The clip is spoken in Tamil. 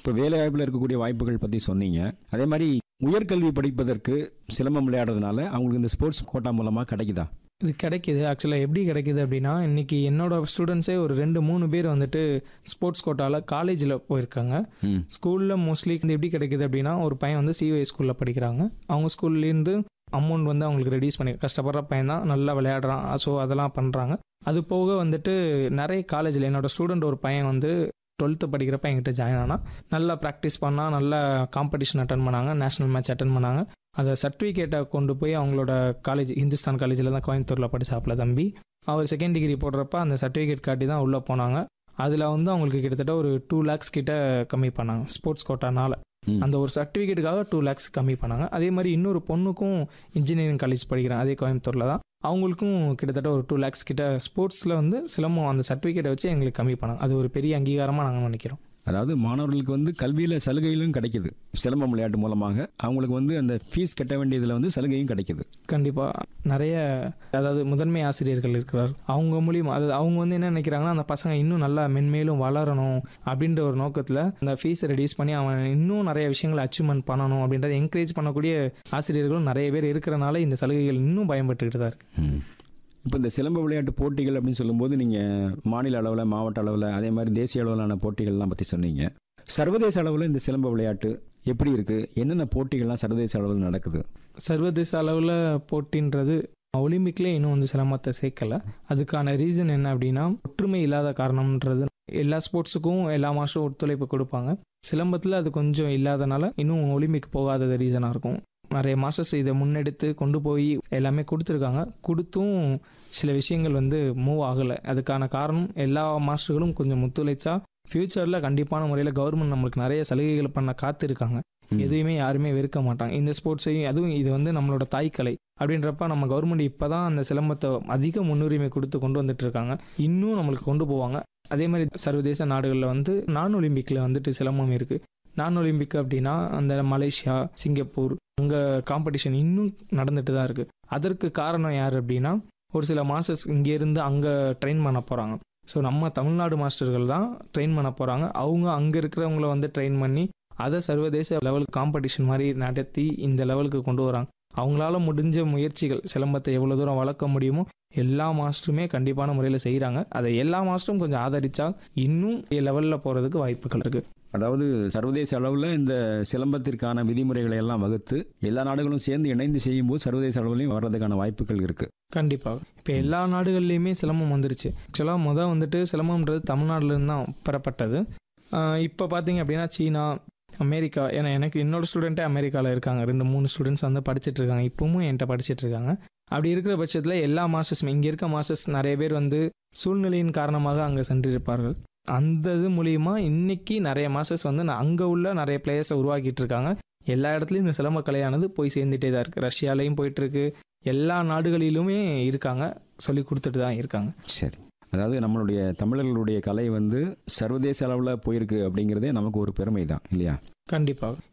இப்போ வேலை வாய்ப்பில் இருக்கக்கூடிய வாய்ப்புகள் பற்றி சொன்னீங்க அதே மாதிரி உயர்கல்வி படிப்பதற்கு சிலம்பம் விளையாடுறதுனால அவங்களுக்கு இந்த ஸ்போர்ட்ஸ் கோட்டா மூலமாக கிடைக்குதா இது கிடைக்கிது ஆக்சுவலாக எப்படி கிடைக்கிது அப்படின்னா இன்னைக்கு என்னோட ஸ்டூடெண்ட்ஸே ஒரு ரெண்டு மூணு பேர் வந்துட்டு ஸ்போர்ட்ஸ் கோட்டாவில் காலேஜில் போயிருக்காங்க ம் ஸ்கூலில் மோஸ்ட்லி இது எப்படி கிடைக்குது அப்படின்னா ஒரு பையன் வந்து சிஒஐ ஸ்கூலில் படிக்கிறாங்க அவங்க ஸ்கூல்லேருந்து அமௌண்ட் வந்து அவங்களுக்கு ரெடியூஸ் பண்ணி கஷ்டப்படுற பையன் தான் நல்லா விளையாடுறான் ஸோ அதெல்லாம் பண்ணுறாங்க அது போக வந்துட்டு நிறைய காலேஜில் என்னோட ஸ்டூடெண்ட் ஒரு பையன் வந்து டுவெல்த்து படிக்கிறப்ப என்கிட்ட ஜாயின் ஆனால் நல்லா ப்ராக்டிஸ் பண்ணால் நல்லா காம்படிஷன் அட்டன் பண்ணாங்க நேஷனல் மேட்ச் அட்டன் பண்ணாங்க அதை சர்டிஃபிகேட்டை கொண்டு போய் அவங்களோட காலேஜ் ஹிந்துஸ்தான் காலேஜில் தான் கோயம்புத்தூரில் படிச்சாப்புல தம்பி அவர் செகண்ட் டிகிரி போடுறப்ப அந்த சர்டிஃபிகேட் காட்டி தான் உள்ளே போனாங்க அதில் வந்து அவங்களுக்கு கிட்டத்தட்ட ஒரு டூ லேக்ஸ் கிட்ட கம்மி பண்ணாங்க ஸ்போர்ட்ஸ் கோட்டானால ம். அந்த ஒரு சர்டிஃபிகேட்டுக்காக டூ லேக்ஸ் கம்மி பண்ணாங்க அதே மாதிரி இன்னொரு பொண்ணுக்கும் இன்ஜினியரிங் காலேஜ் படிக்கிறேன் அதே கோயம்புத்தூரில் தான் அவங்களுக்கும் கிட்டத்தட்ட ஒரு டூ லேக்ஸ் கிட்ட ஸ்போர்ட்ஸில் வந்து சிலம்பம் அந்த சர்டிஃபிகேட்டை வச்சு எங்களுக்கு கம்மி பண்ணாங்க அது ஒரு பெரிய அங்கீகாரமாக நாங்கள் நினைக்கிறோம் அதாவது மாணவர்களுக்கு வந்து கல்வியில் சலுகைகளும் கிடைக்குது சிலம்பம் விளையாட்டு மூலமாக அவங்களுக்கு வந்து அந்த ஃபீஸ் கட்ட வேண்டியதில் வந்து சலுகையும் கிடைக்குது கண்டிப்பாக நிறைய அதாவது முதன்மை ஆசிரியர்கள் இருக்கிறார் அவங்க மூலியமா அதாவது அவங்க வந்து என்ன நினைக்கிறாங்கன்னா அந்த பசங்க இன்னும் நல்லா மென்மேலும் வளரணும் அப்படின்ற ஒரு நோக்கத்தில் அந்த ஃபீஸை ரெடியூஸ் பண்ணி அவன் இன்னும் நிறைய விஷயங்களை அச்சீவ்மெண்ட் பண்ணணும் அப்படின்றத என்கரேஜ் பண்ணக்கூடிய ஆசிரியர்களும் நிறைய பேர் இருக்கிறனால இந்த சலுகைகள் இன்னும் பயன்பட்டுக்கிட்டு தான் இருக்கு இப்போ இந்த சிலம்ப விளையாட்டு போட்டிகள் அப்படின்னு சொல்லும்போது நீங்கள் மாநில அளவில் மாவட்ட அளவில் அதே மாதிரி தேசிய அளவிலான போட்டிகள்லாம் பற்றி சொன்னீங்க சர்வதேச அளவில் இந்த சிலம்ப விளையாட்டு எப்படி இருக்குது என்னென்ன போட்டிகள்லாம் சர்வதேச அளவில் நடக்குது சர்வதேச அளவில் போட்டின்றது ஒலிம்பிக்லேயே இன்னும் வந்து சிரமத்தை சேர்க்கல அதுக்கான ரீசன் என்ன அப்படின்னா ஒற்றுமை இல்லாத காரணம்ன்றது எல்லா ஸ்போர்ட்ஸுக்கும் எல்லா மாதம் ஒத்துழைப்பு கொடுப்பாங்க சிலம்பத்தில் அது கொஞ்சம் இல்லாதனால இன்னும் ஒலிம்பிக் போகாதது ரீசனாக இருக்கும் நிறைய மாஸ்டர்ஸ் இதை முன்னெடுத்து கொண்டு போய் எல்லாமே கொடுத்துருக்காங்க கொடுத்தும் சில விஷயங்கள் வந்து மூவ் ஆகலை அதுக்கான காரணம் எல்லா மாஸ்டர்களும் கொஞ்சம் ஒத்துழைச்சா ஃப்யூச்சரில் கண்டிப்பான முறையில் கவர்மெண்ட் நம்மளுக்கு நிறைய சலுகைகள் பண்ண காத்திருக்காங்க ம். எதையுமே யாருமே வெறுக்க மாட்டாங்க இந்த ஸ்போர்ட்ஸையும் அதுவும் இது வந்து நம்மளோட தாய்க்கலை அப்படின்றப்ப நம்ம கவர்மெண்ட் இப்போ தான் அந்த சிலம்பத்தை அதிக முன்னுரிமை கொடுத்து கொண்டு வந்துட்டு இருக்காங்க இன்னும் நம்மளுக்கு கொண்டு போவாங்க அதே மாதிரி சர்வதேச நாடுகளில் வந்து நான் ஒலிம்பிக்கில் வந்துட்டு சிலம்பம் இருக்குது நான் ஒலிம்பிக் அப்படின்னா அந்த மலேசியா சிங்கப்பூர் அங்கே காம்படிஷன் இன்னும் நடந்துட்டு தான் இருக்குது அதற்கு காரணம் யார் அப்படின்னா ஒரு சில மாஸ்டர்ஸ் இங்கேருந்து அங்கே ட்ரெயின் பண்ண போகிறாங்க ஸோ நம்ம தமிழ்நாடு மாஸ்டர்கள் தான் ட்ரெயின் பண்ண போகிறாங்க அவங்க அங்கே இருக்கிறவங்கள வந்து ட்ரெயின் பண்ணி அதை சர்வதேச லெவல் காம்படிஷன் மாதிரி நடத்தி இந்த லெவலுக்கு கொண்டு வராங்க அவங்களால முடிஞ்ச முயற்சிகள் சிலம்பத்தை எவ்வளோ தூரம் வளர்க்க முடியுமோ எல்லா மாஸ்டருமே கண்டிப்பான முறையில் செய்கிறாங்க அதை எல்லா மாஸ்டரும் கொஞ்சம் ஆதரிச்சா இன்னும் லெவலில் போகிறதுக்கு வாய்ப்புகள் இருக்குது அதாவது சர்வதேச அளவில் இந்த சிலம்பத்திற்கான விதிமுறைகளை எல்லாம் வகுத்து எல்லா நாடுகளும் சேர்ந்து இணைந்து செய்யும்போது சர்வதேச அளவுலையும் வர்றதுக்கான வாய்ப்புகள் இருக்குது கண்டிப்பாக இப்போ எல்லா நாடுகள்லையுமே சிலம்பம் வந்துருச்சு ஆக்சுவலாக முதல் வந்துட்டு சிலம்பம்ன்றது தமிழ்நாட்டிலேருந்து தான் பெறப்பட்டது இப்போ பார்த்தீங்க அப்படின்னா சீனா அமெரிக்கா ஏன்னா எனக்கு என்னோட ஸ்டூடெண்ட்டே அமெரிக்காவில் இருக்காங்க ரெண்டு மூணு ஸ்டூடெண்ட்ஸ் வந்து படிச்சுட்டு இருக்காங்க இப்பவும் என்கிட்ட படிச்சுட்டு இருக்காங்க அப்படி இருக்கிற பட்சத்தில் எல்லா மாஸ்டர்ஸுமே இங்கே இருக்க மாஸ்டர்ஸ் நிறைய பேர் வந்து சூழ்நிலையின் காரணமாக அங்கே சென்றிருப்பார்கள் அந்த இது மூலியமா இன்னைக்கு நிறைய மாஸ்டர்ஸ் வந்து அங்கே உள்ள நிறைய பிளேயர்ஸை உருவாக்கிட்டு இருக்காங்க எல்லா இடத்துலையும் இந்த சிலம்ப கலையானது போய் சேர்ந்துட்டே தான் இருக்குது ரஷ்யாலையும் போயிட்டு இருக்கு எல்லா நாடுகளிலுமே இருக்காங்க சொல்லி கொடுத்துட்டு தான் இருக்காங்க சரி அதாவது நம்மளுடைய தமிழர்களுடைய கலை வந்து சர்வதேச அளவில் போயிருக்கு அப்படிங்கிறதே நமக்கு ஒரு பெருமை தான் இல்லையா கண்டிப்பாக